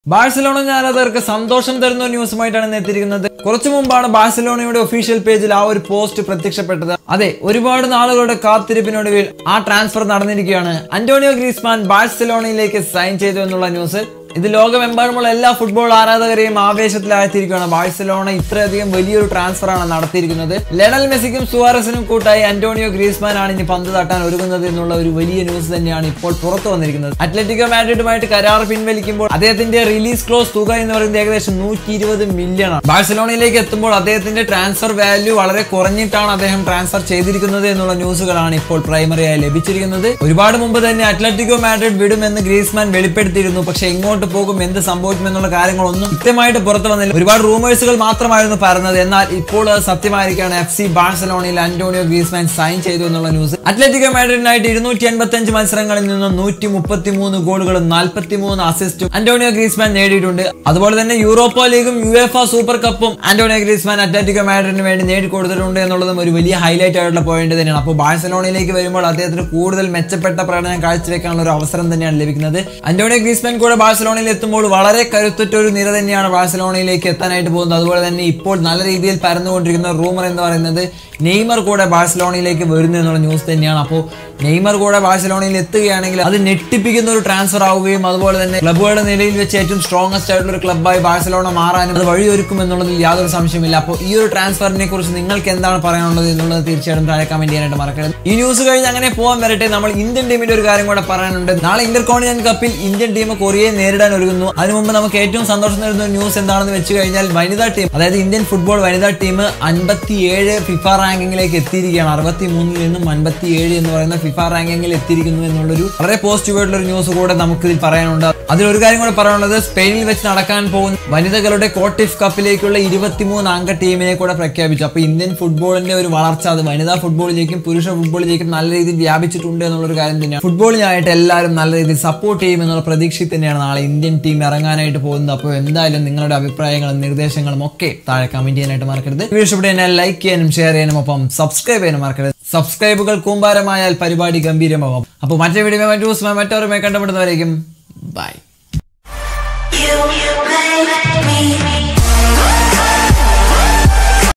Barcelona ആരാധകർക്ക് സന്തോഷം തരുന്ന ഒരു ന്യൂസുമായിട്ടാണ് ഇന്ന് എത്തിയിരിക്കുന്നത് കുറച്ചു മുമ്പാണ് ബാഴ്സലോണയുടെ ഒഫീഷ്യൽ പേജിൽ ആ ഒരു പോസ്റ്റ് പ്രത്യക്ഷപ്പെട്ടത് അതെ ഒരുപാട് നാളുകളുടെ കാത്തിരിപ്പിനൊടുവിൽ ആ ട്രാൻസ്ഫർ നടന്നിരിക്കുകയാണ് അന്റോണിയോ ഗ്രീസ്മാൻ ബാഴ്സലോണയിലേക്ക് സൈൻ ചെയ്തു എന്നുള്ള ന്യൂസ് ഇത് ലോകമെമ്പാടുമുള്ള എല്ലാ ഫുട്ബോൾ ആരാധകരെയും ആവേശത്തിലാഴ്ത്തിയിരിക്കുകയാണ് ബാഴ്സലോണ ഇത്രയധികം വലിയൊരു ട്രാൻസ്ഫർ ആണ് നടത്തിയിരിക്കുന്നത് ലെണൽ മെസ്സിക്കും സുവാറസിനും കൂട്ടായി അന്റോണിയോ ഗ്രീസ്മാൻ ആണ് ഇനി പന്ത് തട്ടാൻ ഒരുങ്ങുന്നത് എന്നുള്ള ഒരു വലിയ ന്യൂസ് തന്നെയാണ് ഇപ്പോൾ പുറത്തു വന്നിരിക്കുന്നത് അത്ലറ്റിക്കോ മാഡ്രിഡുമായിട്ട് കരാർ പിൻവലിക്കുമ്പോൾ അദ്ദേഹത്തിന്റെ റിലീസ് ക്ലോസ് തുക എന്ന് പറയുന്നത് ഏകദേശം നൂറ്റി ഇരുപത് മില്യൺ ആണ് ബാഴ്സലോണയിലേക്ക് എത്തുമ്പോൾ അദ്ദേഹത്തിന്റെ ട്രാൻസ്ഫർ വാല്യൂ വളരെ കുറഞ്ഞിട്ടാണ് അദ്ദേഹം ട്രാൻസ്ഫർ ചെയ്തിരിക്കുന്നത് എന്നുള്ള ന്യൂസുകളാണ് ഇപ്പോൾ പ്രൈമറിയായി ലഭിച്ചിരിക്കുന്നത് ഒരുപാട് മുമ്പ് തന്നെ അത്ലറ്റിക്കോ മാഡ്രിഡ് വിടുമെന്ന് ഗ്രീസ്മാൻ വെളിപ്പെടുത്തിയിരുന്നു പക്ഷെ എങ്ങോട്ട് പോകും എന്ത് സംഭവിക്കും എന്നുള്ള കാര്യങ്ങളൊന്നും കൃത്യമായിട്ട് പുറത്തു വന്നില്ല ഒരുപാട് റൂമേഴ്സുകൾ മാത്രമായിരുന്നു പറഞ്ഞത് എന്നാൽ ഇപ്പോൾ അത് സത്യമായിരിക്കാണ് എഫ് സി ബാഴ്സലോണയിൽ അന്റോണിയോ ഗ്രീസ്മാൻ സൈൻ ചെയ്തു എന്നുള്ള ന്യൂസ് അത്ലറ്റിക്കോ മാഡ്രിഡിനായിട്ട് ഇരുന്നൂറ്റി എൺപത്തി അഞ്ച് മത്സരങ്ങളിൽ നിന്ന് നൂറ്റി മുപ്പത്തി മൂന്ന് ഗോളുകളും നാൽപ്പത്തി മൂന്ന് അസിസ്റ്റും അന്റോണിയോ ഗ്രീസ്മാൻ നേടിയിട്ടുണ്ട് അതുപോലെ തന്നെ യൂറോപ്പ ലീഗും യു എഫ് ആ സൂപ്പർ കപ്പും ആന്റോണിയോ ഗ്രീസ്മാൻ അത്ലറ്റിക്കോ മാഡ്രിഡിന് വേണ്ടി നേടിക്കൊടുത്തിട്ടുണ്ട് എന്നുള്ളതും ഒരു വലിയ ഹൈലൈറ്റ് ആയിട്ടുള്ള പോയിന്റ് തന്നെയാണ് അപ്പോൾ ബാഴ്സലോണയിലേക്ക് വരുമ്പോൾ അദ്ദേഹത്തിന് കൂടുതൽ മെച്ചപ്പെട്ട പ്രകടനം കാഴ്ചവെക്കാനുള്ള ഒരു അവസരം തന്നെയാണ് ലഭിക്കുന്നത് അന്റോണിയോ ഗ്രീസ്മാൻ കൂടെ ബാഴ്സലോണയിൽ എത്തുമ്പോൾ വളരെ കരുത്തുറ്റ ഒരു നിര തന്നെയാണ് ബാഴ്സലോണയിലേക്ക് എത്താനായിട്ട് പോകുന്നത് അതുപോലെ തന്നെ ഇപ്പോൾ നല്ല രീതിയിൽ പരന്നുകൊണ്ടിരിക്കുന്ന റൂമർ എന്ന് പറയുന്നത് നെയ്മർ കൂടെ ബാഴ്സലോണയിലേക്ക് വരുന്നു എന്നുള്ള ന്യൂസ് തന്നെയാണ് അപ്പോൾ നെയ്മർ കൂടെ ബാഴ്സലോണയിൽ എത്തുകയാണെങ്കിൽ അത് ഞെട്ടിപ്പിക്കുന്ന ഒരു ട്രാൻസ്ഫർ ആവുകയും അതുപോലെ തന്നെ ക്ലബ്ബുകളുടെ നിലയിൽ വെച്ച് ഏറ്റവും സ്ട്രോങ്ങസ്റ്റ് ആയിട്ടുള്ള ഒരു ക്ലബ്ബായി ബാഴ്സലോണ മാറാനും അത് വഴിയൊരുക്കും എന്നുള്ളതിൽ യാതൊരു സംശയമില്ല അപ്പോൾ ഈ ഒരു ട്രാൻസ്ഫറിനെ കുറിച്ച് നിങ്ങൾക്ക് എന്താണ് പറയാനുള്ളത് എന്നുള്ളത് തീർച്ചയായിട്ടും താഴെ കമന്റ് ചെയ്യാനായിട്ട് മറക്കരുത് ഈ ന്യൂസ് കഴിഞ്ഞ് അങ്ങനെ പോകാൻ വരട്ടെ നമ്മൾ ഇന്ത്യൻ ടീമിന്റെ ഒരു കാര്യം കൂടെ പറയാനുണ്ട് നാളെ ഇന്റർ കോണ്ടിനെന്റ് കപ്പിൽ ഇന്ത്യൻ ടീം കൊറിയയെ നേരിടാൻ ഒരുങ്ങുന്നു അതിനു മുമ്പ് നമുക്ക് ഏറ്റവും സന്തോഷം തരുന്ന ഒരു ന്യൂസ് എന്താണെന്ന് വെച്ച് കഴിഞ്ഞാൽ വനിതാ ടീം അതായത് ഇന്ത്യൻ ഫുട്ബോൾ വനിതാ ടീം അൻപത്തിയേഴ് ഫിഫ റാങ്കിങ്ങിലേക്ക് എത്തിയിരിക്കുകയാണ് അറുപത്തി മൂന്നിൽ നിന്നും അൻപത്തിയേഴ് എന്ന് പറയുന്ന ഫിഫ റാങ്കിങ്ങിൽ എത്തിയിരിക്കുന്നു എന്നുള്ളൊരു വളരെ പോസിറ്റീവ് ആയിട്ടുള്ള ഒരു ന്യൂസ് കൂടെ നമുക്ക് ഇതിൽ പറയാനുണ്ട് അതിലൊരു കാര്യം കൂടെ പറയാനുള്ളത് സ്പെയിനിൽ വെച്ച് നടക്കാൻ പോകുന്ന വനിതകളുടെ കോട്ടിഫ് കപ്പിലേക്കുള്ള ഇരുപത്തിമൂന്ന് അംഗ ടീമിനെ കൂടെ പ്രഖ്യാപിച്ചു അപ്പൊ ഇന്ത്യൻ ഫുട്ബോളിന്റെ ഒരു വളർച്ച അത് വനിതാ ഫുട്ബോളിലേക്കും പുരുഷ ഫുട്ബോളിലേക്കും നല്ല രീതിയിൽ വ്യാപിച്ചിട്ടുണ്ട് എന്നുള്ളൊരു കാര്യം തന്നെയാണ് ഫുട്ബോളിനായിട്ട് എല്ലാവരും നല്ല രീതിയിൽ സപ്പോർട്ട് ചെയ്യും എന്നുള്ള പ്രതീക്ഷയിൽ തന്നെയാണ് നാളെ ഇന്ത്യൻ ടീം ഇറങ്ങാനായിട്ട് പോകുന്നത് അപ്പോൾ എന്തായാലും നിങ്ങളുടെ അഭിപ്രായങ്ങളും നിർദ്ദേശങ്ങളും ഒക്കെ താഴെ കമന്റ് ചെയ്യാനായിട്ട് മറക്കരുത് വീഡിയോ ഇഷ്ടപ്പെട്ടു കഴിഞ്ഞാൽ ലൈക്ക് ചെയ്യാനും ഷെയർ ചെയ്യാനും ഒപ്പം സബ്സ്ക്രൈബ് ചെയ്യാനും മറക്കരുത് സബ്സ്ക്രൈബുകൾ കൂമ്പാരമായാൽ പരിപാടി ഗംഭീരമാകും അപ്പോൾ മറ്റേ വീഡിയോ മറ്റു ദിവസം മറ്റൊരുമേ കണ്ടുപിടുന്നവരേക്കും ബൈ You make me